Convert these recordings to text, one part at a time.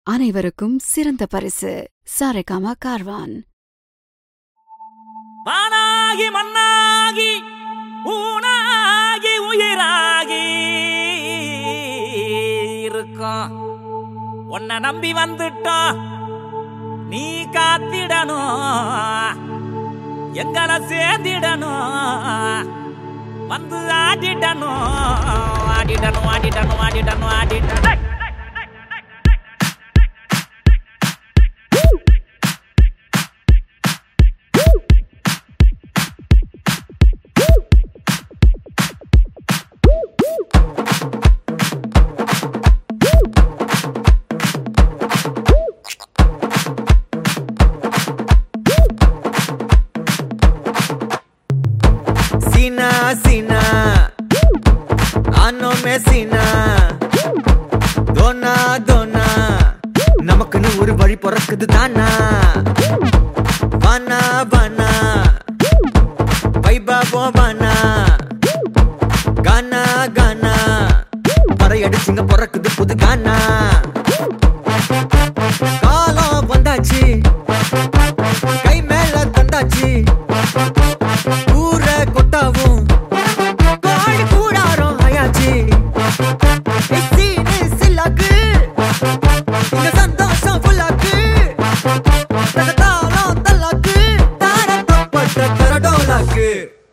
அனைவருக்கும் சிறந்த பரிசு சாரேகாமா கார்வான் வானாகி மண்ணாகி ஊனாகி உயிராகி இருக்கோம் உன்னை நம்பி வந்துட்டோம் நீ காத்திடணும் எங்களை சேர்ந்திடணும் வந்து ஆடிடணும் ஆடிடணும் ஆடிடணும் ஆடிடணும் ஆடிடணும் Sina, Sina, ano me Sina, Dona, Dona, நமக்குன்னு ஒரு வழி பிறக்குது தானா வானா வானா வைபாபோ வானா கானா கானா பறையடிச்சுங்க பிறக்குது புது கானா காலம் வந்தாச்சு கை மேல தந்தாச்சு ஊர கொட்டாவும் பாடி கூடாரம் ஆயாச்சு எஸ்ஸீனு சில்லாக்கு இங்க சந்தோஷம் ஃபுல்லாக்கு தகதாளம் தல்லாக்கு தாரம் தப்பட்ட தரடோலாக்கு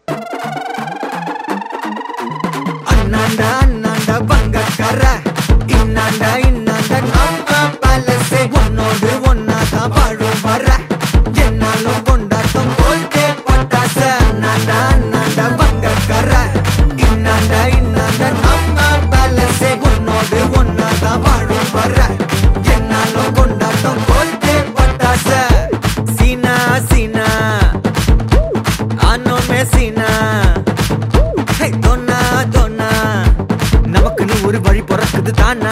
அண்ணாண்டா அண்ணாண்டா பங்கக்கர இன்னாண்டா இன்னாண்டா நம்ம பேலஸே உன்னோடு ஒன்னாதான் வாழும் வர என்னாலும் கொண்டாட்டம் போல்தே பட்டாச அண்ணாண்டா அண்ணாண்டா பங்கக்கர இன்னாண்டா இன்னாண்டா நம்ம பேலஸே உன்னோடு ஒன்னாதான் வாழும் வர என்னாலும் கொண்டாட்டம் போல்தே பட்டாச சீனா சீனா ஆனோ மே சீனா ஹே தொன்னா தொன்னா நமக்குன்னு ஒரு வழி பிறக்குது தானா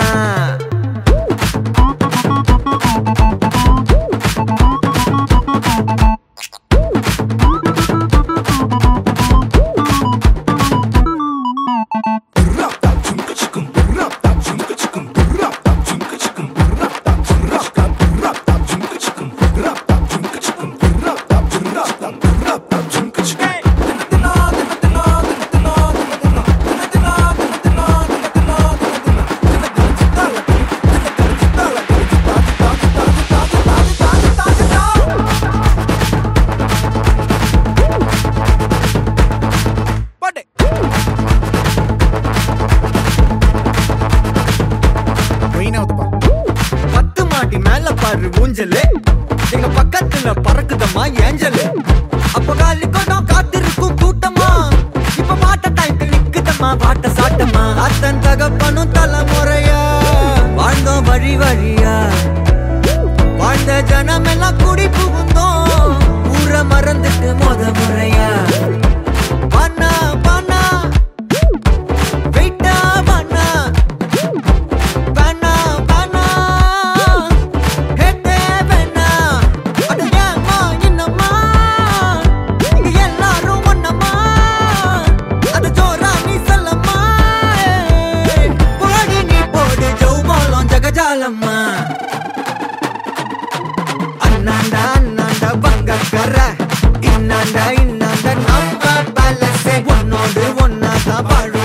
பத்து மாடி மேல பாரு ஊஞ்சலு எங்க பக்கத்துல பறக்குதம்மா ஏஞ்சலு அப்ப காலி கொண்டோம் காத்திருக்கும் கூட்டமா இப்ப மாட்ட டைம் நிக்குதம்மா பாட்ட சாட்டமா அத்தன் தகப்பனும் தலைமுறையா வாழ்ந்தோம் வழி வழியா வாழ்ந்த ஜனமெல்லாம் குடி புகுந்தோம் ஊர மறந்துட்டு முத முறையா பண்ணா பண்ணா வெயிட்டா பண்ணா வேணா வேணா ஹெட்டே வேணா அட ஏம்மா என்னம்மா இங்க எல்லாரும் ஒண்ணம்மா அது ஜோரா நீ சொல்லம்மா போடி நீ போடு ஜவுமாலம் ஜகஜாலம்மா அண்ணாண்டா அண்ணாண்டா பங்கக்கர இன்னாண்டா இன்னாண்டா நம்ம பேலஸே உன்னோடு ஒன்னாதான் வாழ